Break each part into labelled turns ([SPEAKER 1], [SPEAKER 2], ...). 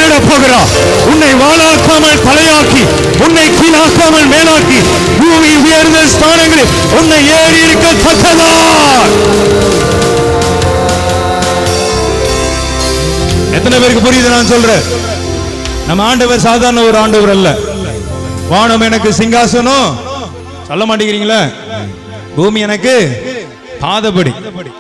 [SPEAKER 1] பண்ணிட போகிறார் உன்னை வாழாக்காமல் தலையாக்கி உன்னை கீழாக்காமல் மேலாக்கி பூமி உயர்ந்த ஸ்தானங்களில் உன்னை ஏறி இருக்கத்தக்கதா எத்தனை பேருக்கு புரியுது நான் சொல்றேன் நம்ம ஆண்டவர் சாதாரண ஒரு ஆண்டவர் அல்ல வானம் எனக்கு சிங்காசனம் சொல்ல மாட்டேங்கிறீங்களா பூமி எனக்கு பாதபடி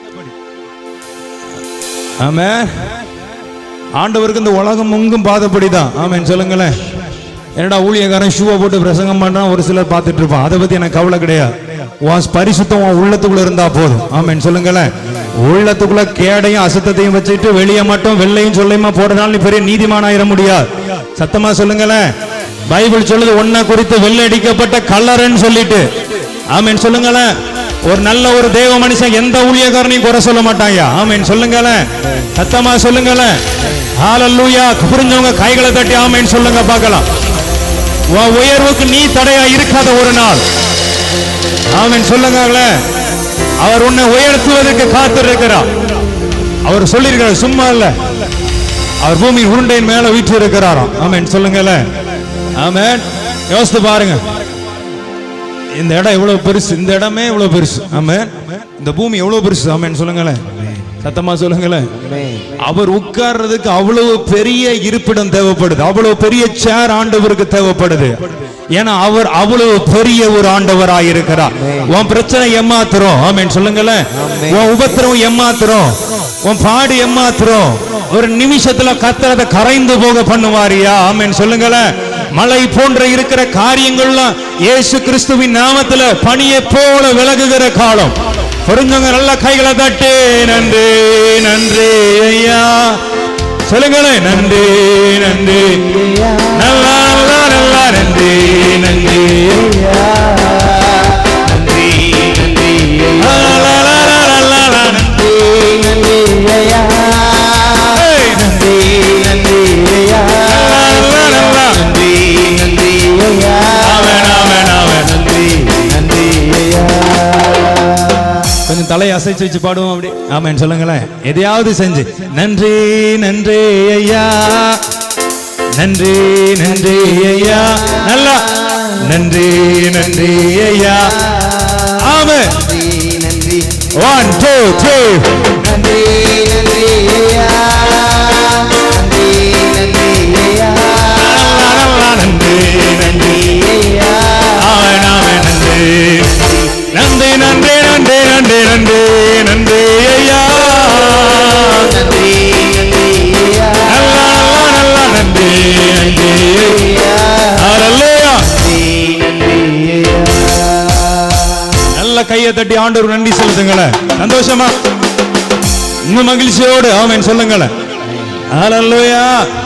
[SPEAKER 1] ஆமா ஆண்டவருக்கு இந்த உலகம் எங்கும் பாதப்படி தான் ஆமேன் சொல்லுங்களேன் என்னடா ஊழியக்காரன் ஷூவை போட்டு பிரசங்கம் பண்றான் ஒரு சிலர் பார்த்துட்டு இருப்பான் அதை பத்தி எனக்கு கவலை கிடையாது உன் பரிசுத்தம் உன் உள்ளத்துக்குள்ள இருந்தா போதும் ஆமேன் சொல்லுங்களேன் உள்ளத்துக்குள்ள கேடையும் அசுத்தத்தையும் வச்சுட்டு வெளியே மட்டும் வெள்ளையும் சொல்லையுமா போடுறதுனால நீ பெரிய நீதிமானாயிர முடியாது சத்தமா சொல்லுங்களேன் பைபிள் சொல்லுது ஒன்ன குறித்து வெள்ளை அடிக்கப்பட்ட கல்லறன்னு சொல்லிட்டு ஆமேன் சொல்லுங்களேன் ஒரு நல்ல ஒரு தேவ மனுஷன் எந்த ஊழியக்காரனையும் குறை சொல்ல மாட்டாங்க ஆமேன் சொல்லுங்களேன் சத்தமா சொல்லுங்களேன் ஹalleluya புரிஞ்சவங்க கைகளை தட்டி ஆமேன் சொல்லுங்க பார்க்கலாம் உன் உயர்வுக்கு நீ தடையா இருக்காத ஒரு நாள் ஆமேன் சொல்லுங்களே அவர் உன்னை உயர்த்துவதற்கு காத்திருக்கிறார் அவர் சொல்லியிருக்கிறார் சும்மா இல்ல அவர் பூமி உருண்டையின் மேல வீட்டு இருக்கிறாராம் ஆமேன் சொல்லுங்களேன் ஆமேன் யோசித்து பாருங்க இந்த இடம் எவ்வளவு பெருசு இந்த இடமே எவ்வளவு பெருசு ஆமேன் இந்த பூமி எவ்வளவு பெருசு ஆமேன் சொல்லுங்களேன் சத்தமா சொல்லுங்களேன் அவர் உட்கார்றதுக்கு அவ்வளவு பெரிய இருப்பிடம் தேவைப்படுது அவ்வளவு பெரிய சேர் ஆண்டவருக்கு தேவைப்படுது ஏன்னா அவர் அவ்வளவு பெரிய ஒரு ஆண்டவராய் இருக்கிறார் உன் பிரச்சனை ஏமாத்துறோம் ஆமேன் சொல்லுங்களேன் உன் உபத்திரம் ஏமாத்துறோம் உன் பாடு ஏமாத்துறோம் ஒரு நிமிஷத்துல கத்துறத கரைந்து போக பண்ணுவாரியா ஆமேன் சொல்லுங்களேன் மலை போன்ற இருக்கிற காரியங்கள்லாம் இயேசு கிறிஸ்துவின் நாமத்துல பணியை போல விலகுகிற காலம் பொருந்தவங்க நல்ல கைகளை தட்டு நன்றி நன்றி ஐயா சொல்லுங்களேன் நன்றி நன்றி நல்லா நல்லா நல்லா நன்றி நன்றி நன்றி நன்றி லா, லா, லா, லா, லா, லா, லா, நன்றி ஏய், நன்றி லா, லா, லா, லா, நன்றி ஆமென், ஆமென், ஆமென். கொஞ்சம் தலையை அசைச்சு வச்சு பாடுவோம் அப்படி ஆமென் சொல்லுங்களேன் எதையாவது செஞ்சு நன்றி நன்றி ஐயா நன்றி நன்றி ஐயா நல்லா நன்றி நன்றி ஐயா ஆமென் ஒன் டூ த்ரீ நன்றி நன்றி ஆமென் ஆமென் நன்றி நன்றி நன்றி நன்றி நன்றி நன்றி நன்றி ஐயா நல்லா நல்லா நல்லா நன்றி நன்றி ஹalleluya நல்ல கையை தட்டி ஆண்டவர் நன்றி செலுத்துங்களேன் சந்தோஷமா இன்னும் மகிழ்ச்சியோடு ஆமென் சொல்லுங்களேன் ஹalleluya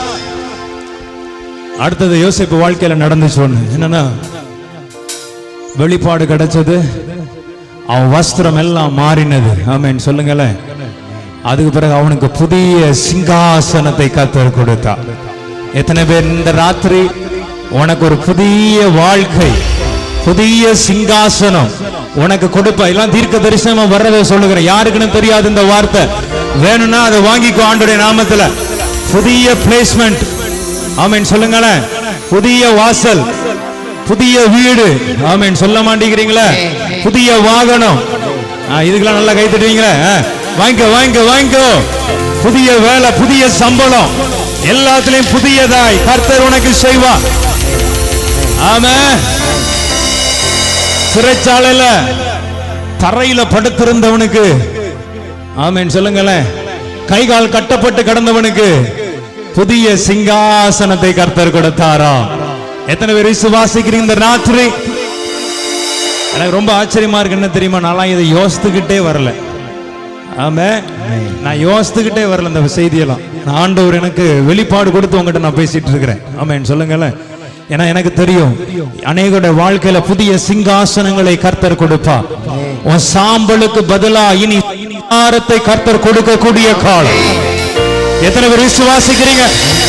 [SPEAKER 1] அடுத்தது யோசிப்பு வாழ்க்கையில நடந்துச்சு ஒண்ணு என்னன்னா வெளிப்பாடு கிடைச்சது அவன் வஸ்திரம் எல்லாம் மாறினது ஆமென் சொல்லுங்களேன் அதுக்கு பிறகு அவனுக்கு புதிய சிங்காசனத்தை கத்தர் கொடுத்தா எத்தனை பேர் இந்த ராத்திரி உனக்கு ஒரு புதிய வாழ்க்கை புதிய சிங்காசனம் உனக்கு கொடுப்பா எல்லாம் தீர்க்க தரிசனமா வர்றதை சொல்லுகிறேன் யாருக்குன்னு தெரியாது இந்த வார்த்தை வேணும்னா அதை வாங்கிக்கோ ஆண்டுடைய நாமத்துல புதிய பிளேஸ்மெண்ட் ஆமென் சொல்லுங்களேன் புதிய வாசல் புதிய வீடு ஆமென் சொல்ல மாட்டேங்கிறீங்களா புதிய வாகனம் ஆ, இதுக்கெல்லாம் நல்லா கை தட்டுவீங்களா ஆ, வாங்கிக்கோ வாங்கிக்கோ வாங்கிக்கோ புதிய வேலை புதிய சம்பளம் எல்லாத்துலயும் புதியதாய் கர்த்தர் உனக்கு செய்வா ஆமா சிறைச்சாலையில தரையில படுத்திருந்தவனுக்கு ஆமென் சொல்லுங்களேன் கை கால் கட்டப்பட்டு கிடந்தவனுக்கு புதிய சிங்காசனத்தை கர்த்தர் கொடுத்தாரா எத்தனை பேர் விசுவாசிக்கிறீங்க இந்த ராத்திரி எனக்கு ரொம்ப ஆச்சரியமா இருக்கு என்ன தெரியுமா நான்லாம் இதை யோசித்துக்கிட்டே வரல ஆமே நான் யோசித்துக்கிட்டே வரல இந்த செய்தியெல்லாம் நான் ஆண்டவர் எனக்கு வெளிப்பாடு கொடுத்து உங்ககிட்ட நான் பேசிட்டு இருக்கிறேன் ஆமேன் சொல்லுங்களேன் ஏன்னா எனக்கு தெரியும் அநேகருடைய வாழ்க்கையில புதிய சிங்காசனங்களை கர்த்தர் கொடுப்பா உன் சாம்பலுக்கு பதிலா இனி சிங்காரத்தை கர்த்தர் கொடுக்கக்கூடிய காலம் எத்தனை பேர் விசுவாசிக்கிறீங்க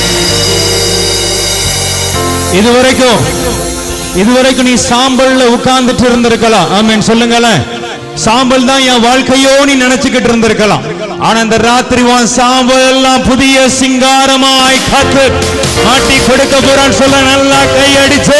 [SPEAKER 1] இதுவரைக்கும் இதுவரைக்கும் நீ சாம்பல்ல உட்கார்ந்துட்டு இருந்திருக்கலாம் ஆமென் சொல்லுங்களேன் சாம்பல் தான் என் வாழ்க்கையோ நீ நினைச்சுக்கிட்டு இருந்திருக்கலாம் ஆனா இந்த ராத்திரி உன் சாம்பல் எல்லாம் புதிய சிங்காரமாய் காத்து மாட்டி கொடுக்க போறான்னு சொல்ல நல்லா கையடிச்சே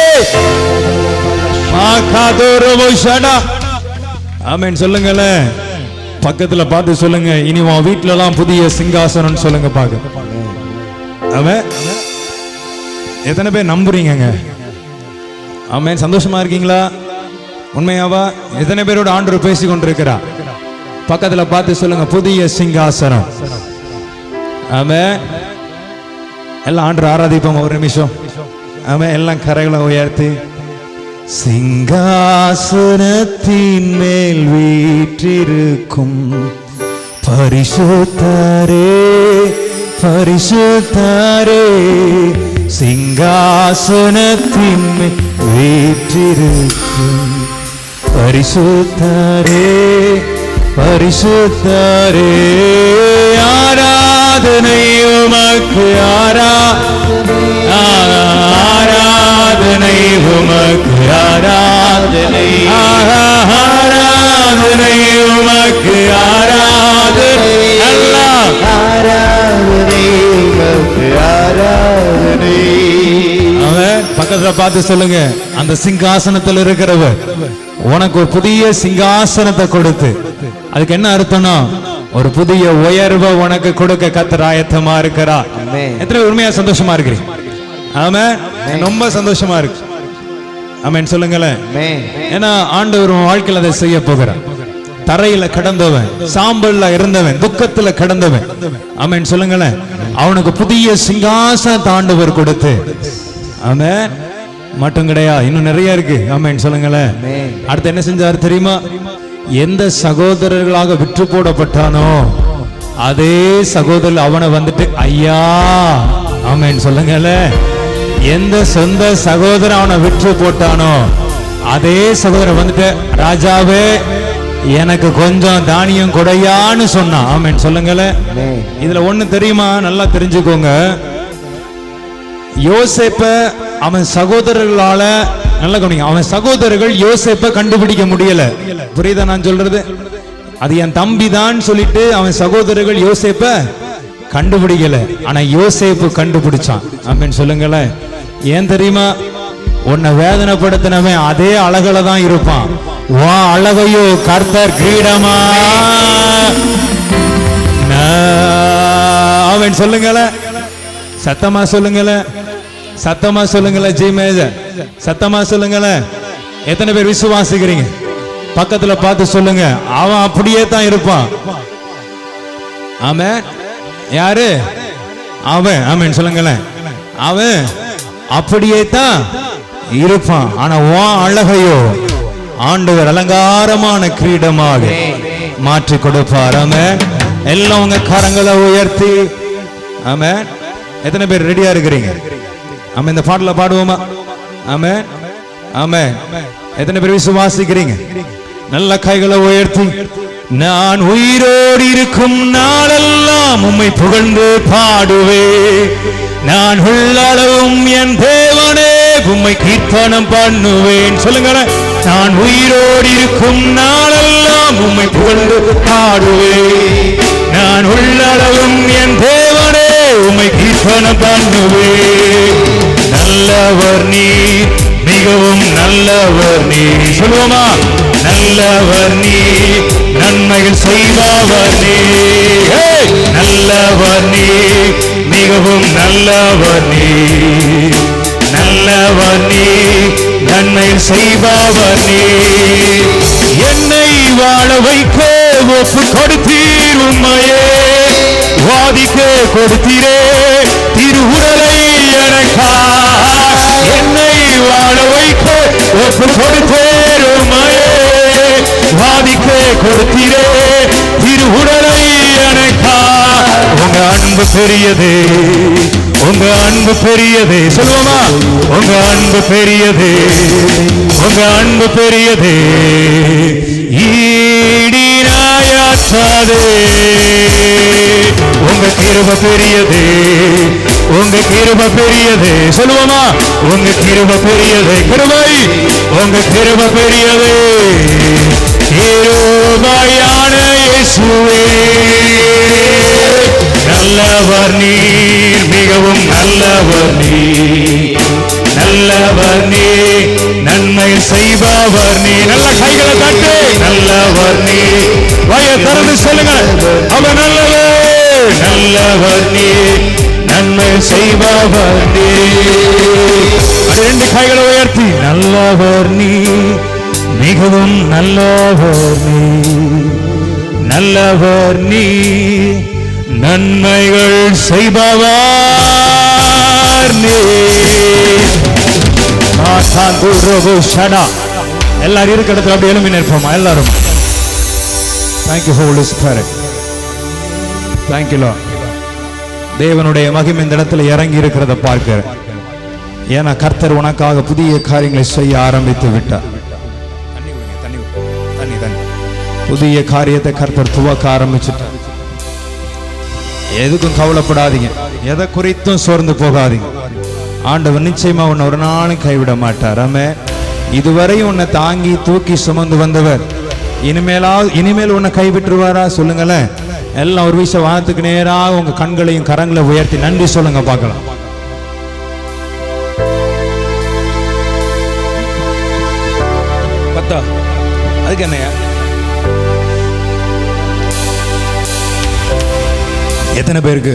[SPEAKER 1] ஆமேன் சொல்லுங்களேன் பக்கத்துல பார்த்து சொல்லுங்க இனி உன் வீட்ல எல்லாம் புதிய சிங்காசனம் சொல்லுங்க பாக்க அவன் எத்தனை பேர் நம்புறீங்கங்க ஆமென் சந்தோஷமா இருக்கீங்களா உண்மையாவா எத்தனை பேரோட ஆண்டவர் பேசி கொண்டிருக்கிறா பக்கத்துல பார்த்து சொல்லுங்க புதிய சிங்காசனம் ஆமென் எல்லாம் ஆண்டவர் ஆராதிப்போம் ஒரு நிமிஷம் ஆமென் எல்லாம் கரைகளை உயர்த்தி சிங்காசனத்தின் மேல் வீற்றிருக்கும் பரிசுத்தரே பரிசுத்தரே சிங்காசனத்தின் மேல் வீற்றிருக்கும் பரிசுத்தரே பரிசுத்தரே ஆராதனை உமக்கு ஆரா ஆராதனை உமக்கு ஆராதனை ஆராதனை உமக்கு ஆராதனை எல்லாம்
[SPEAKER 2] ஆராதனை உமக்கு ஆராதனை
[SPEAKER 1] அவன் பக்கத்துல பார்த்து சொல்லுங்க அந்த சிங்காசனத்தில் இருக்கிறவர் உனக்கு ஒரு புதிய சிங்காசனத்தை கொடுத்து அதுக்கு என்ன அர்த்தம்னா ஒரு புதிய உயர்வை உனக்கு கொடுக்க கத்தர் ஆயத்தமா இருக்கிறா
[SPEAKER 2] ஆமென்.
[SPEAKER 1] எத்தனை உண்மையா சந்தோஷமா இருக்கிறீங்க ஆமா ரொம்ப சந்தோஷமா இருக்கு ஆமென் சொல்லுங்களேன்
[SPEAKER 2] ஆமென்.
[SPEAKER 1] ஏன்னா ஆண்டவர் உன் வாழ்க்கையில அதை செய்ய போகிறார் தரையில கடந்தவன் சாம்பல்ல இருந்தவன் துக்கத்துல கடந்தவன் ஆமென் சொல்லுங்களேன் அவனுக்கு புதிய சிங்காசனத்தை ஆண்டவர் கொடுத்து ஆமென் மட்டும் கிடையாது இன்னும் நிறைய இருக்கு ஆமென் சொல்லுங்களேன்
[SPEAKER 2] ஆமென்.
[SPEAKER 1] அடுத்து என்ன செஞ்சார் தெரியுமா எந்த சகோதரர்களாக விற்று போடப்பட்டானோ அதே சகோதரர் அவனை வந்துட்டு ஐயா ஆமென் சொல்லுங்களேன் எந்த சொந்த சகோதரன் அவனை விற்று போட்டானோ அதே சகோதரன் வந்துட்டு ராஜாவே எனக்கு கொஞ்சம் தானியம் கொடையான்னு சொன்னான் ஆமென் சொல்லுங்களேன்
[SPEAKER 2] ஆமென்.
[SPEAKER 1] இதுல ஒண்ணு தெரியுமா நல்லா தெரிஞ்சுக்கோங்க யோசேப்ப அவன் சகோதரர்களால நல்ல கவனிங்க அவன் சகோதரர்கள் யோசேப்ப கண்டுபிடிக்க முடியல புரியுதா நான் சொல்றது அது என் தம்பி தான் சொல்லிட்டு அவன் சகோதரர்கள் யோசேப்ப கண்டுபிடிக்கல ஆனா யோசேப்பு கண்டுபிடிச்சான் அப்படின்னு சொல்லுங்களேன் ஏன் தெரியுமா உன்னை வேதனைப்படுத்தினவன் அதே அழகுல தான் இருப்பான் வா அழகையோ கர்த்தர் கிரீடமா நான் அவன் சொல்லுங்களேன் சத்தமா சொல்லுங்களேன் சத்தமா சொல்லுங்களேன் ஜி மேஜர் சத்தமா சொல்லுங்களேன் எத்தனை பேர் விசுவாசிக்கிறீங்க பக்கத்துல பார்த்து சொல்லுங்க அவன் அப்படியே தான் இருப்பான் ஆமென் யாரு அவன் ஆமென் சொல்லுங்களேன் அவன் அப்படியே தான் இருப்பான் ஆனா உன் அழகையோ ஆண்டவர் அலங்காரமான கிரீடமாக மாற்றி கொடுப்பார் ஆமென் எல்லாம் உங்க கரங்களை உயர்த்தி ஆமென் எத்தனை பேர் ரெடியா இருக்கிறீங்க ஆமென் இந்த பாடல பாடுவோமா ஆமென் ஆமென் எத்தனை பேர் விசுவாசிக்கிறீங்க நல்ல கைகளை உயர்த்தி நான் உயிரோடு இருக்கும் நாளெல்லாம் உம்மை புகழ்ந்து பாடுவே நான் உள்ளளவும் என் தேவனே உம்மை கீர்த்தனம் பண்ணுவேன் சொல்லுங்க நான் உயிரோடு இருக்கும் நாளெல்லாம் உம்மை புகழ்ந்து பாடுவே நான் உள்ளளவும் என் தேவனே உம்மை கீர்த்தனம் பண்ணுவே நல்லவர் நீர் மிகவும் நல்லவர் நீர் சொல்லுவோமா நல்லவர் நீர் நன்மைகள் செய்பவர் நீர் ஏய்! நல்லவர் நீர் மிகவும் நல்லவர் நீர் நல்லவர் நீர் நன்மைகள் செய்பவர் நீர் என்னை வாழ வைக்க ஒப்பு கொடுத்தீர் உண்மையே வாதிக்க கொடுத்தீரே திருவுடலை எனக்கா என்னை வாழ வைக்க ஒப்பு கொடுத்தேர் உண்மையே வாதிக்க கொடுத்தீரே திருவுடலை எனக்கா உங்க அன்பு பெரியதே உங்க அன்பு பெரியதே சொல்லுவோமா உங்க அன்பு பெரியதே உங்க அன்பு பெரியதே ஈடினாயாற்றாதே உங்க கிருப பெரியதே உங்க கிருப பெரியதே சொல்லுவோமா உங்க கிருப பெரியதே கிருபை உங்க கிருப பெரியதே கிருபையான இயேசுவே நல்லவர் நீர் மிகவும் நல்லவர் நீர் நல்லவர் நீர் நன்மை செய்பவர் நீ நல்ல கைகளை தட்டு நல்லவர் நீ வய திறந்து சொல்லுங்க அவர் நல்லவர் நல்லவர் நீ நன்மை செய்பவர் நீ அப்படி ரெண்டு கைகளை உயர்த்தி நல்லவர் நீ மிகவும் நல்லவர் நீ நல்லவர் நீ நன்மைகள் செய்பவர் நீ காத்தாந்துருவு ஷடா எல்லாரும் இருக்கிற இடத்துல அப்படி எழுப்பி நிற்போமா எல்லாரும் தேங்க்யூ ஹோலி ஸ்பிரிட் தேங்க்யூ லோ தேவனுடைய மகிமை இந்த இடத்துல இறங்கி இருக்கிறத பார்க்கிறேன் ஏன்னா கர்த்தர் உனக்காக புதிய காரியங்களை செய்ய ஆரம்பித்து விட்டார் தண்ணி குடிங்க, தண்ணி குடிங்க. தண்ணி தண்ணி புதிய காரியத்தை கர்த்தர் துவக்க ஆரம்பிச்சுட்டார் எதுக்கும் கவலைப்படாதீங்க எதை குறித்தும் சோர்ந்து போகாதீங்க ஆண்டவர் நிச்சயமா உன்னை ஒரு நாளும் கைவிட மாட்டார் ஆமே இதுவரை உன்னை தாங்கி தூக்கி சுமந்து வந்தவர் இனிமேலா இனிமேல் உன்னை கைவிட்டுருவாரா சொல்லுங்களேன் எல்லாம் ஒரு விஷயம் வானத்துக்கு நேராக உங்க கண்களையும் கரங்களை உயர்த்தி நன்றி சொல்லுங்க பார்க்கலாம் பத்தா அதுக்கு என்னையா எத்தனை பேருக்கு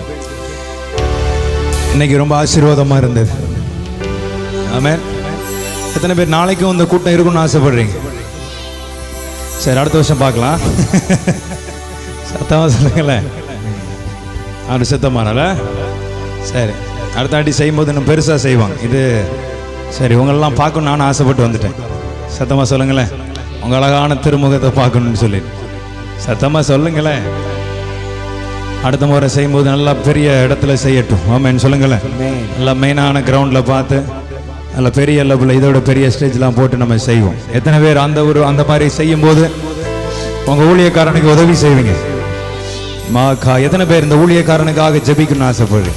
[SPEAKER 1] இன்னைக்கு ரொம்ப ஆசீர்வாதமா இருந்தது ஆமென் எத்தனை பேர் நாளைக்கும் இந்த கூட்டம் இருக்கும்னு ஆசைப்படுறீங்க சரி அடுத்த வருஷம் பார்க்கலாம் சத்தமா சொல்லுங்களேன் அவரு சுத்தமானல சரி அடுத்த வாட்டி செய்யும்போது இன்னும் பெருசா செய்வாங்க இது சரி உங்களெல்லாம் பார்க்கணும் நானும் ஆசைப்பட்டு வந்துட்டேன் சத்தமா சொல்லுங்களேன் உங்க அழகான திருமுகத்தை பார்க்கணும்னு சொல்லி சத்தமா சொல்லுங்களேன் அடுத்த முறை செய்யும்போது நல்லா பெரிய இடத்துல செய்யட்டும் ஆமேன்னு சொல்லுங்களேன் நல்லா மெயினான கிரவுண்டில் பார்த்து நல்ல பெரிய லெவலில் இதோட பெரிய ஸ்டேஜ்லாம் போட்டு நம்ம செய்வோம் எத்தனை பேர் அந்த ஒரு அந்த மாதிரி செய்யும்போது உங்கள் ஊழியக்காரனுக்கு உதவி செய்வீங்க மாக்கா எத்தனை பேர் இந்த ஊழியக்காரனுக்காக ஜெபிக்கணும்னு ஆசைப்படுறீங்க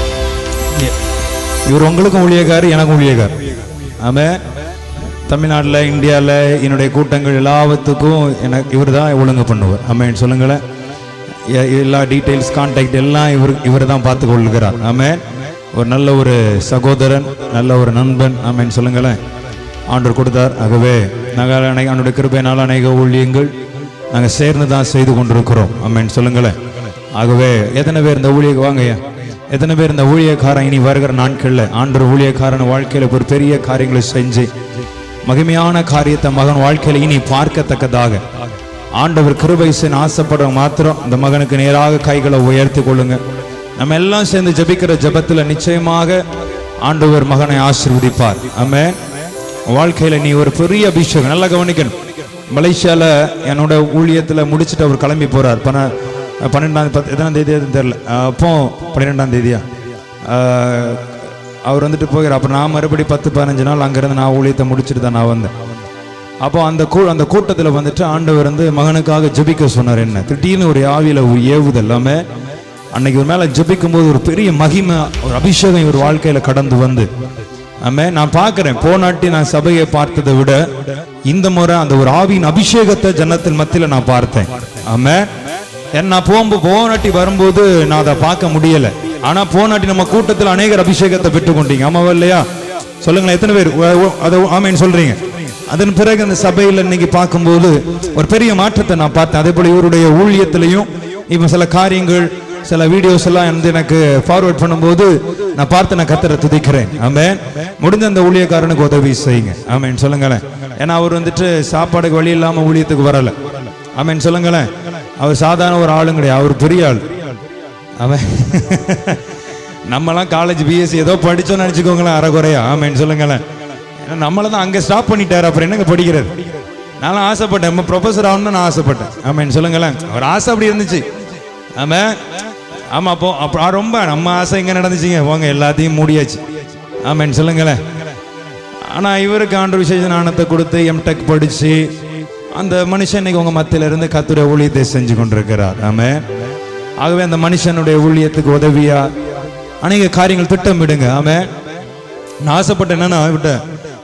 [SPEAKER 1] இவர் உங்களுக்கும் ஊழியக்காரர் எனக்கும் ஊழியக்கார் ஆமே தமிழ்நாட்டில் இந்தியாவில் என்னுடைய கூட்டங்கள் எல்லாத்துக்கும் எனக்கு இவர் தான் ஒழுங்கு பண்ணுவார் ஆமேன்னு சொல்லுங்களேன் எ- எல்லா டீட்டெயில்ஸ் கான்டாக்ட் எல்லாம் இவர் இவர் தான் பார்த்து கொள்கிறார் ஆமென் ஒரு நல்ல ஒரு சகோதரன் நல்ல ஒரு நண்பன் ஆமென் சொல்லுங்களேன் ஆண்டவர் கொடுத்தார் ஆகவே நாங்கள் அனை- அவனுடைய கிருபையினால் அநேக ஊழியங்கள் நாங்கள் சேர்ந்து தான் செய்து கொண்டிருக்கிறோம் ஆமென் சொல்லுங்களேன் ஆகவே எத்தனை பேர் இந்த ஊழிய வாங்கய்யா எத்தனை பேர் இந்த ஊழியக்காரன் இனி வருகிற நாட்களில் ஆண்டவர் ஊழியக்காரன் வாழ்க்கையில் ஒரு பெரிய காரியங்களை செஞ்சு மகிமையான காரியத்தை மகன் வாழ்க்கையில் இனி பார்க்கத்தக்கதாக ஆண்டவர் கிருபை செய்ய ஆசைப்படுற மாத்திரம் இந்த மகனுக்கு நேராக கைகளை உயர்த்தி கொள்ளுங்க நம்ம எல்லாம் சேர்ந்து ஜெபிக்கிற ஜெபத்துல நிச்சயமாக ஆண்டவர் மகனை ஆசீர்வதிப்பார் ஆமென் வாழ்க்கையில நீ ஒரு பெரிய அபிஷேகம் நல்லா கவனிக்கணும் மலேசியால என்னோட ஊழியத்துல முடிச்சுட்டு அவர் கிளம்பி போறார் பன பன்னெண்டாம் பத்து எத்தனாம் தேதி தெரியல அப்போ பன்னிரெண்டாம் தேதியா ஆஹ், அவர் வந்துட்டு போகிறார் அப்போ நான் மறுபடி பத்து பதினஞ்சு நாள் அங்கேருந்து நான் ஊழியத்தை முடிச்சுட்டு தான் நான் வந்தேன் அப்போ அந்த கூ அந்த கூட்டத்தில் வந்துட்டு ஆண்டவர் வந்து மகனுக்காக ஜெபிக்க சொன்னார் என்ன திடீர்னு ஒரு ஆவியில ஒரு ஏவுதல் எல்லாமே அன்னைக்கு ஒரு மேலே ஜெபிக்கும் போது ஒரு பெரிய மகிமை ஒரு அபிஷேகம் இவர் வாழ்க்கையில கடந்து வந்து ஆமே நான் பார்க்கிறேன் போனாட்டி நான் சபையை பார்த்ததை விட இந்த முறை அந்த ஒரு ஆவியின் அபிஷேகத்தை ஜன்னத்தின் மத்தியில நான் பார்த்தேன் ஆமே ஏன்னா நான் போகும்போது போனாட்டி வரும்போது நான் அதை பார்க்க முடியல ஆனா போனாட்டி நம்ம கூட்டத்தில் அநேகர் அபிஷேகத்தை பெற்றுக்கொண்டீங்க ஆமாவா இல்லையா சொல்லுங்களேன் எத்தனை பேர் ஒ- ஒ- அதை ஆமேன்னு சொல்றீங்க அதன் பிறகு அந்த சபையில் இன்னைக்கு பார்க்கும்போது ஒரு பெரிய மாற்றத்தை நான் பார்த்தேன் அதே போல இவருடைய ஊழியத்திலையும் இப்போ சில காரியங்கள் சில வீடியோஸ் எல்லாம் வந்து எனக்கு ஃபார்வர்ட் பண்ணும்போது நான் பார்த்து நான் கத்தரை துதிக்கிறேன் ஆமென் முடிஞ்ச அந்த ஊழியக்காரனுக்கு உதவி செய்யுங்க ஆமென் சொல்லுங்களேன் ஏன்னா அவர் வந்துட்டு சாப்பாடுக்கு வழி இல்லாம ஊழியத்துக்கு வரல ஆமென் சொல்லுங்களேன் அவர் சாதாரண ஒரு ஆளும் கிடையாது அவர் பெரிய ஆள் அவன் நம்மலாம் காலேஜ் பிஎஸ்சி ஏதோ படிச்சோம்னு நினச்சிக்கோங்களேன் அறகுறையா ஆமேன்னு சொல்லுங்களேன் ஏன்னா நம்மளை தான் அங்கே ஸ்டாப் பண்ணிட்டாரு அப்புறம் என்னங்க படிக்கிறது நானும் ஆசைப்பட்டேன் நம்ம ப்ரொஃபஸர் ஆகணும்னு நான் ஆசைப்பட்டேன் ஆமேன்னு சொல்லுங்களேன் அவர் ஆசை அப்படி இருந்துச்சு ஆமா ஆமா அப்போ அப்போ ரொம்ப நம்ம ஆசை எங்க நடந்துச்சுங்க போங்க எல்லாத்தையும் மூடியாச்சு ஆமேன்னு சொல்லுங்களேன் ஆனா இவருக்கு ஆண்டு விசேஷ நாணத்தை கொடுத்து எம்டெக் படிச்சு அந்த மனுஷன் இன்னைக்கு உங்க மத்தியில இருந்து கத்துரை ஊழியத்தை செஞ்சு கொண்டிருக்கிறார் ஆமே ஆகவே அந்த மனுஷனுடைய ஊழியத்துக்கு உதவியா அநேக காரியங்கள் திட்டமிடுங்க ஆமே நான் ஆசைப்பட்டேன் என்னன்னா விட்ட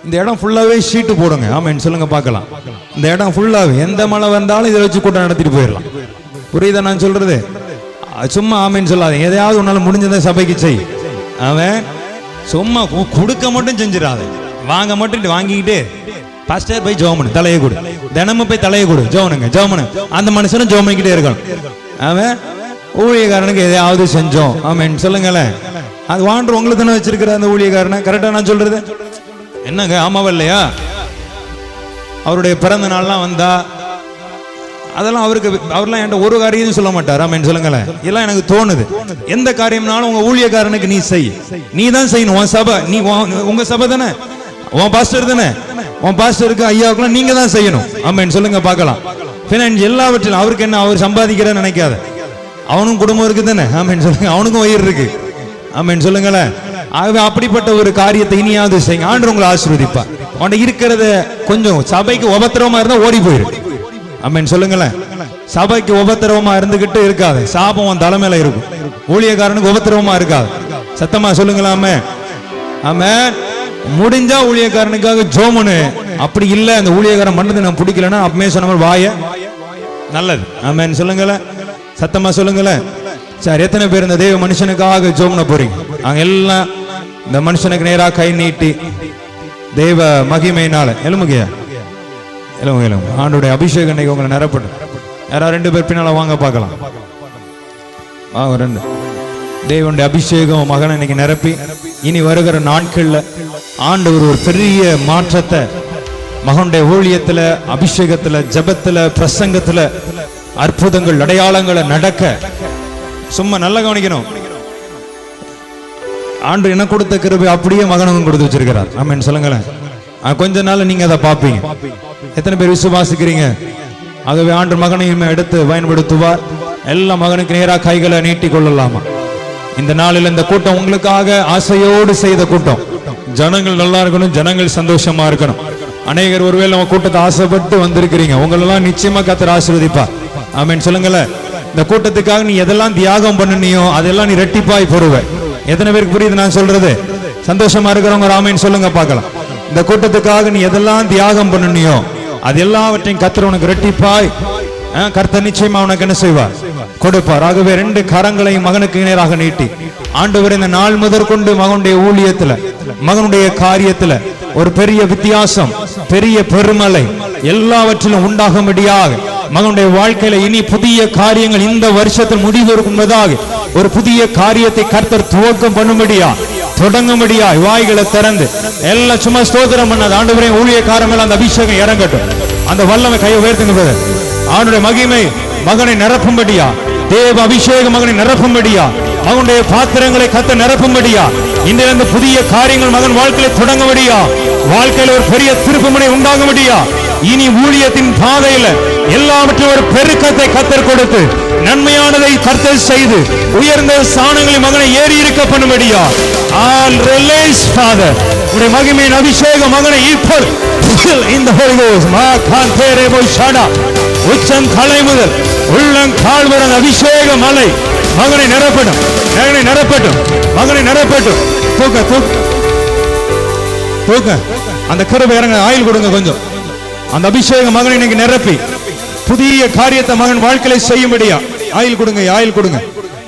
[SPEAKER 1] இந்த இடம் ஃபுல்லாவே ஷீட்டு போடுங்க ஆமென் சொல்லுங்க பார்க்கலாம் இந்த இடம் ஃபுல்லாவே எந்த மழை வந்தாலும் இதை வச்சு கூட்டம் நடத்திட்டு போயிடலாம் புரியுதா நான் சொல்றது அஹ் சும்மா ஆமென் சொல்லாதீங்க எதையாவது உன்னால முடிஞ்சதை சபைக்கு செய் அவன் சும்மா கு- கொடுக்க மட்டும் செஞ்சிடாத வாங்க மட்டும் வாங்கிக்கிட்டு பாஸ்டர் போய் ஜோமனு தலையை கொடு தினமும் போய் தலையை கொடு ஜோமனுங்க ஜோமனு அந்த மனுஷனும் ஜோம் பண்ணிக்கிட்டே இருக்கணும் அவன் ஊழியக்காரனுக்கு எதையாவது செஞ்சோம் ஆமென் சொல்லுங்களேன் அது வாண்டு உங்களுக்கு தானே வச்சிருக்கிற அந்த ஊழியக்காரனை கரெக்டா நான் சொல்றது என்னங்க ஆமாவா இல்லையா அவருடைய பிறந்த நாள்லாம் வந்தா அதெல்லாம் அவருக்கு அவர்லாம் என்கிட்ட ஒரு காரியம் சொல்ல மாட்டார் ஆமென் சொல்லுங்களேன் இதெல்லாம் எனக்கு தோணுது எந்த காரியம்னாலும் உங்க ஊழியக்காரனுக்கு நீ செய் நீ தான் செய்யணும் உன் சபை நீ உன்- உங்க சபை தானே உன் பாஸ்டர் தானே உன் பாஸ்டருக்கு ஐயாவுக்குலாம் நீங்க தான் செய்யணும் ஆமென் சொல்லுங்க பார்க்கலாம் ஃபினான்ஸ் எல்லாவற்றிலும் அவருக்கு என்ன அவர் சம்பாதிக்கிறேன்னு நினைக்காத அவனும் குடும்பம் இருக்கு தானே ஆமென் சொல்லுங்க அவனுக்கும் வயிறு இருக்கு ஆமென் சொல்லுங்களேன் ஆகவே அப்படிப்பட்ட ஒரு காரியத்தை இனியாவது செய்யுங்க ஆண்டு உங்களை ஆசீர்வதிப்பா அவன்கிட்ட இருக்கிறத கொஞ்சம் சபைக்கு உபத்திரமா இருந்தா ஓடி போயிரு ஆமென் சொல்லுங்களேன் சபைக்கு உபத்திரவமா இருந்துகிட்டு இருக்காது சாபம் உன் தலைமையில இருக்கும் ஊழியக்காரனுக்கு உபத்திரவமா இருக்காது சத்தமா சொல்லுங்களாமே ஆமென் முடிஞ்சா ஊழியக்காரனுக்காக ஜோமனு அப்படி இல்ல அந்த ஊழியக்காரன் பண்ணது நான் பிடிக்கலன்னா அப்பமே சொன்ன மாதிரி வாய நல்லது ஆமென் சொல்லுங்களேன் சத்தமா சொல்லுங்களேன் சரி எத்தனை பேர் இந்த தெய்வ மனுஷனுக்காக ஜோம்ன போறீங்க அங்க எல்லாம் இந்த மனுஷனுக்கு நேரா கை நீட்டி தெய்வ மகிமையினால எலுமுகையா எலும்பு எலும்பு ஆண்டுடைய அபிஷேகம் இன்னைக்கு உங்களை நிரப்படும் யாரா ரெண்டு பேர் பின்னால வாங்க பார்க்கலாம் வாங்க ரெண்டு தேவனுடைய அபிஷேகம் மகனை இன்னைக்கு நிரப்பி இனி வருகிற நாட்கள்ல ஆண்டவர் ஒரு பெரிய மாற்றத்தை மகனுடைய ஊழியத்துல அபிஷேகத்துல ஜெபத்துல பிரசங்கத்துல அற்புதங்கள் அடையாளங்களை நடக்க சும்மா நல்லா கவனிக்கணும் ஆண்டு என்ன கொடுத்த கிருபை அப்படியே மகனுக்கும் கொடுத்து வச்சிருக்கிறார் ஆமென் சொல்லுங்களேன் ஆ, கொஞ்ச நாள் நீங்க அதை பார்ப்பீங்க எத்தனை பேர் விசுவாசிக்கிறீங்க ஆகவே ஆண்டு மகனையும் எடுத்து பயன்படுத்துவார் எல்லா மகனுக்கு நேரா கைகளை நீட்டி கொள்ளலாமா இந்த நாளில் இந்த கூட்டம் உங்களுக்காக ஆசையோடு செய்த கூட்டம் ஜனங்கள் நல்லா இருக்கணும் ஜனங்கள் சந்தோஷமா இருக்கணும் அநேகர் ஒருவேளை நம்ம கூட்டத்தை ஆசைப்பட்டு வந்திருக்கிறீங்க உங்களெல்லாம் நிச்சயமா கத்தர் ஆசீர்வதிப்பா ஆமென் சொல்லுங்களேன் இந்த கூட்டத்துக்காக நீ எதெல்லாம் தியாகம் பண்ணினியோ அதெல்லாம் நீ ரெட்டிப்பாய் பெறுவ எத்தனை பேருக்கு புரியுது நான் சொல்றது சந்தோஷமா இருக்கிறவங்க ராமேன் சொல்லுங்க பார்க்கலாம் இந்த கூட்டத்துக்காக நீ எதெல்லாம் தியாகம் பண்ணினியோ அது எல்லாவற்றையும் கத்தர் உனக்கு ரெட்டிப்பாய் ஆ, கர்த்தர் நிச்சயமா உனக்கு என்ன செய்வார் கொடுப்பார் ஆகவே ரெண்டு கரங்களையும் மகனுக்கு நேராக நீட்டி ஆண்டவர் இந்த நாள் முதற்கொண்டு மகனுடைய ஊழியத்துல மகனுடைய காரியத்துல ஒரு பெரிய வித்தியாசம் பெரிய பெருமலை எல்லாவற்றிலும் உண்டாகும்படியாக மகனுடைய வாழ்க்கையில இனி புதிய காரியங்கள் இந்த வருஷத்தில் முடிவு என்பதாக ஒரு புதிய காரியத்தை கர்த்தர் துவக்கம் பண்ணும்படியா தொடங்கும்படியா வாய்களை திறந்து எல்லாம் சும்மா ஸ்தோத்திரம் பண்ணாது ஆண்டவரே ஊழியக்காரன் மேல அந்த அபிஷேகம் இறங்கட்டும் அந்த வல்லமை கையை உயர்த்துங்க brother. ஆண்டுடைய மகிமை மகனை நிரப்பும்படியா தேவ அபிஷேக மகனை நிரப்பும்படியா மகனுடைய பாத்திரங்களை கத்த நிரப்பும்படியா இன்றிலிருந்து புதிய காரியங்கள் மகன் வாழ்க்கையில தொடங்கும்படியா வாழ்க்கையில ஒரு பெரிய திருப்புமுனை உண்டாகும்படியா இனி ஊழியத்தின் பாதையில எல்லாவற்றையும் ஒரு பெருக்கத்தை கத்தர் கொடுத்து நன்மையானதை கர்த்தர் செய்து உயர்ந்த ஸ்தானங்களில் மகனை ஏறி இருக்க பண்ணும்படியா ஆல் ரிலேஸ் ஃபாதர் உடைய மகிமையின் அபிஷேக மகனை இப்போ இந்த Holy Ghost மா காந்தேரே போய் ஷாடா உச்சம் தலை முதல் உள்ளங்கால் வரை அந்த அபிஷேக மலை மகனை நிரப்பட்டும் மகனை நிரப்பட்டும் மகனை நிரப்பட்டும் தூக்க தூக்க தூக்க அந்த கருவை இறங்க ஆயில் கொடுங்க கொஞ்சம் அந்த அபிஷேக மகனை இன்னைக்கு நிரப்பி புதிய காரியத்தை மகன் வாழ்க்கையில செய்யும்படியா ஆயில் கொடுங்க ஆயில் கொடுங்க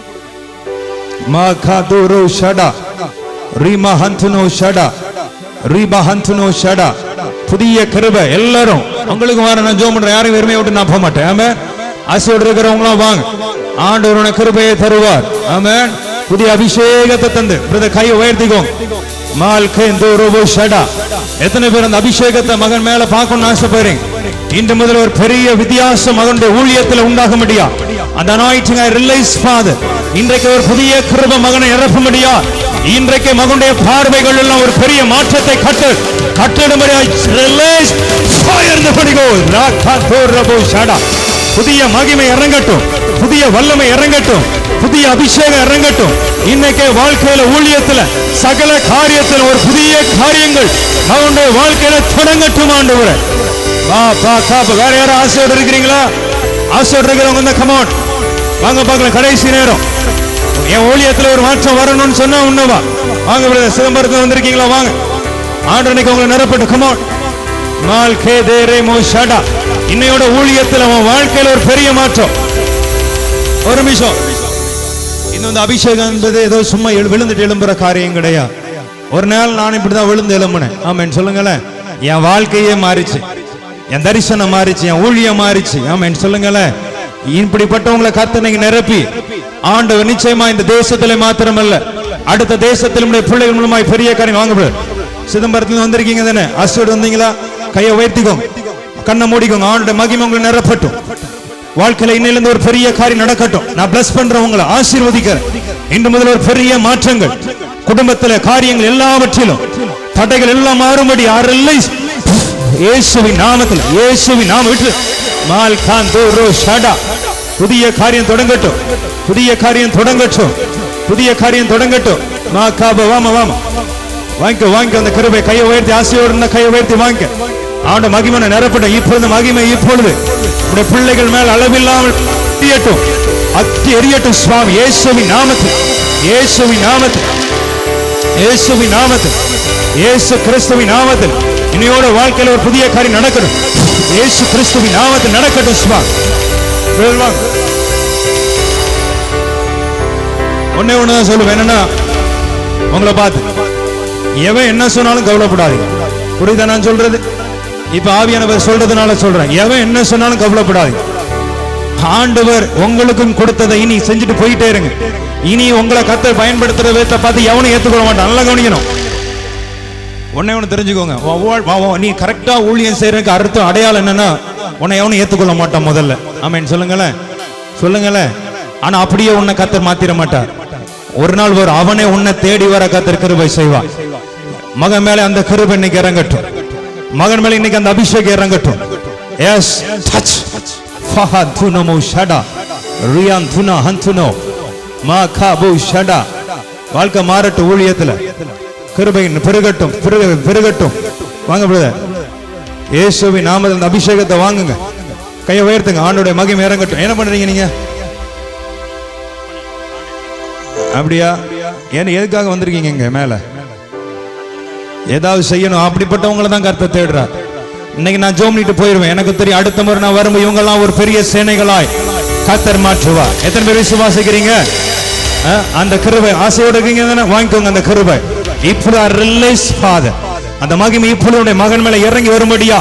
[SPEAKER 1] மா காதுரு ஷடா ரீமா ஹந்துனோ ஷடா ரீபா ஹந்துனோ ஷடா புதிய கிருபை எல்லாரும் உங்களுக்கு வர நான் ஜோம் பண்றேன் யாரையும் வெறுமையை விட்டு நான் போக மாட்டேன் ஆமென் ஆசையோடு இருக்கிறவங்களாம் வாங்க ஆண்டவருடைய கிருபையை தருவார் ஆமென் புதிய அபிஷேகத்தை தந்து பிரதர் கையை உயர்த்திக்கோங்க மால் கேந்தோ ரோபோ ஷடா எத்தனை பேர் அந்த அபிஷேகத்தை மகன் மேல பார்க்கணும்னு ஆசைப்படுறீங்க இன்று முதல் ஒரு பெரிய வித்தியாசம் மகனுடைய ஊழியத்தில் உண்டாக முடியா அந்த அனாயிட்டிங் ஐ ரிலைஸ் ஃபாதர் இன்றைக்கு ஒரு புதிய கிருப மகனை நிரப்ப முடியா இன்றைக்கு மகனுடைய பார்வைகள் எல்லாம் ஒரு பெரிய மாற்றத்தை கட்டு கட்டிடும்படியா release fire the holy ghost ராகா தோரபோ ஷடா புதிய மகிமை இறங்கட்டும் புதிய வல்லமை இறங்கட்டும் புதிய அபிஷேகம் இறங்கட்டும் இன்னைக்கு வாழ்க்கையில ஊழியத்துல சகல காரியத்துல ஒரு புதிய காரியங்கள் அவனுடைய வாழ்க்கையில தொடங்கட்டும் ஆண்டவரே வா பா காப்ப வேற யாரும் ஆசையோடு இருக்கிறீங்களா ஆசையோடு இருக்கிறவங்க இந்த கமௌண்ட் வாங்க பார்க்கலாம் கடைசி நேரம் என் ஊழியத்துல ஒரு மாற்றம் வரணும்னு சொன்னா உண்மைவா வாங்க பிரதர் சிதம்பரத்துல வந்திருக்கீங்களா வாங்க ஆண்டு இன்னைக்கு உங்களை நிரப்பட்டு கமான் மால் கே தேரே மோ ஷடா இன்னையோட ஊழியத்தில் அவன் வாழ்க்கையில ஒரு பெரிய மாற்றம் ஒரு நிமிஷம் இன்னும் இந்த அபிஷேகம் என்பது ஏதோ சும்மா எழு- விழுந்துட்டு எழும்புற காரியம் கிடையாது ஒரு நாள் நான் இப்படிதான் விழுந்து எழும்புனேன் ஆமென் சொல்லுங்களேன் என் வாழ்க்கையே மாறிச்சு என் தரிசனம் மாறிச்சு என் ஊழியம் மாறிச்சு ஆமென் சொல்லுங்களேன் இப்படிப்பட்டவங்களை கத்து நீங்க நிரப்பி ஆண்டவர் நிச்சயமா இந்த தேசத்திலே மாத்திரமல்ல அடுத்த தேசத்தில் நம்முடைய பிள்ளைகள் மூலமாய் பெரிய காரியம் வாங்க சிதம்பரத்துல வந்திருக்கீங்க தானே அசோடு வந்தீங்களா கையை உயர்த்திக்கோங்க கண்ணை மூடிக்கோங்க ஆண்டுடைய மகிமை உங்களை நிரப்பட்டும் வாழ்க்கையில இன்னிலிருந்து ஒரு பெரிய காரியம் நடக்கட்டும் நான் பிளஸ் பண்றேன் உங்களை ஆசீர்வதிக்கிறேன் இன்று முதல் ஒரு பெரிய மாற்றங்கள் குடும்பத்துல காரியங்கள் எல்லாவற்றிலும் தடைகள் எல்லாம் மாறும்படி யாரெல்லாம் இயேசுவின் நாமத்தில் இயேசுவின் நாம விட்டு மால் கான் ரோ ஷடா புதிய காரியம் தொடங்கட்டும் புதிய காரியம் தொடங்கட்டும் புதிய காரியம் தொடங்கட்டும் மா காப வாம வாம வாங்கிக்கோ வாங்கிக்கோ அந்த கருவை கையை உயர்த்தி ஆசையோடு இருந்த கையை உயர்த்தி வாங்கிக்க ஆண்ட மகிமனை நிரப்பட்ட இப்பொழுது மகிமை இப்பொழுது உடைய பிள்ளைகள் மேல் அளவில்லாமல் எரியட்டும் அத்தி எரியட்டும் சுவாமி இயேசுவின் நாமத்தில் இயேசுவின் நாமத்தில் இயேசுவின் நாமத்தில் இயேசு கிறிஸ்துவின் நாமத்தில் இனியோட வாழ்க்கையில ஒரு புதிய காரியம் நடக்கணும் இயேசு கிறிஸ்துவின் நாமத்தில் நடக்கட்டும் சுவாமி வாங்க ஒன்னே ஒண்ணுதான் சொல்லுவேன் என்னன்னா உங்களை பார்த்து எவன் என்ன சொன்னாலும் கவலைப்படாதீங்க புரியுதா நான் சொல்றது இப்ப ஆவியானவர் சொல்றதுனால சொல்றேன் எவன் என்ன சொன்னாலும் கவலைப்படாதீங்க ஆண்டவர் உங்களுக்கும் கொடுத்ததை இனி செஞ்சுட்டு போயிட்டே இருங்க இனி உங்களை கத்த பயன்படுத்துற விதத்தை பார்த்து எவனும் ஏத்துக்கொள்ள மாட்டான் நல்லா கவனிக்கணும் ஒன்னே ஒன்று தெரிஞ்சுக்கோங்க உன் வாழ்- வா- வா- நீ கரெக்டா ஊழியம் செய்யறதுக்கு அர்த்தம் அடையாளம் என்னன்னா உன்னை எவனும் ஏத்துக்கொள்ள மாட்டான் முதல்ல ஆமென் சொல்லுங்களேன் சொல்லுங்களேன் ஆனா அப்படியே உன்னை கத்தர் மாத்திர மாட்டார் ஒரு நாள் வரும் அவனே உன்னை தேடி வர கத்தர் கிருபை செய்வான் மகன் மேல அந்த கிருபை இன்னைக்கு இறங்கட்டும் மகன் மேல இன்னைக்கு அந்த அபிஷேகம் இறங்கட்டும் எஸ் டச் ஃபஹா துனமு ஷடா ரியான் துனா ஹந்துனோ மா காபு ஷடா வாழ்க்கை மாறட்டும் ஊழியத்துல கிருபை பெருகட்டும் பெருக- பெருகட்டும் வாங்க பிரதர் இயேசுவின் நாமத்தில் அந்த அபிஷேகத்தை வாங்குங்க கையை உயர்த்துங்க ஆண்டோட மகிமை இறங்கட்டும் என்ன பண்றீங்க நீங்க அப்படியா ஏன் எதுக்காக வந்திருக்கீங்க இங்க மேல ஏதாவது செய்யணும் அப்படிப்பட்டவங்கள தான் கருத்தை தேடுறார் இன்னைக்கு நான் ஜோம்னிட்டு போயிருவேன் எனக்கு தெரியும் அடுத்த முறை நான் வரும்போது இவங்கெல்லாம் ஒரு பெரிய சேனைகளாய் கத்தர் மாற்றுவா எத்தனை பேர் விசுவாசிக்கிறீங்க ஆ, அந்த கிருபை ஆசையோட இருக்கீங்க தானே? வாங்கிக்கோங்க அந்த கிருபை இப்படி ரிலேஸ் ஃபாதர் அந்த மகிமை இப்பொழுது உடைய மகன் மேல இறங்கி வரும்படியா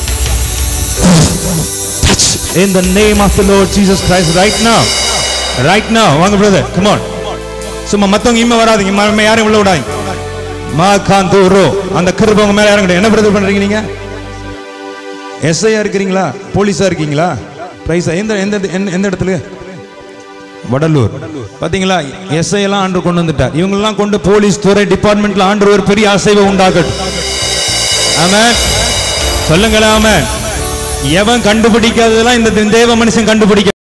[SPEAKER 1] in the name of the Lord Jesus Christ right now right now வாங்க பிரதர் come on சும்மா மத்தவங்க இம்மை வராதீங்க ம- ம- யாரையும் உள்ள விடாதீங்க மா காந்தூரோ அந்த கிருபை உங்க மேல இறங்கட்டும் என்ன பிரதர் பண்றீங்க நீங்க எஸ்ஐயா இருக்கிறீங்களா போலீஸா இருக்கீங்களா பிரைஸா எந்த எந்த எந்த- எந்த இடத்துல வடலூர் பாத்தீங்களா எஸ்ஐ எல்லாம் ஆண்டு கொண்டு வந்துட்டார் இவங்க எல்லாம் கொண்டு போலீஸ் துறை டிபார்ட்மெண்ட்ல ஆண்டு ஒரு பெரிய அசைவை உண்டாக்கட்டும் ஆமென் சொல்லுங்களேன் ஆமென் எவன் கண்டுபிடிக்காததெல்லாம் இந்த தேவ மனுஷன் கண்டுபிடிக்க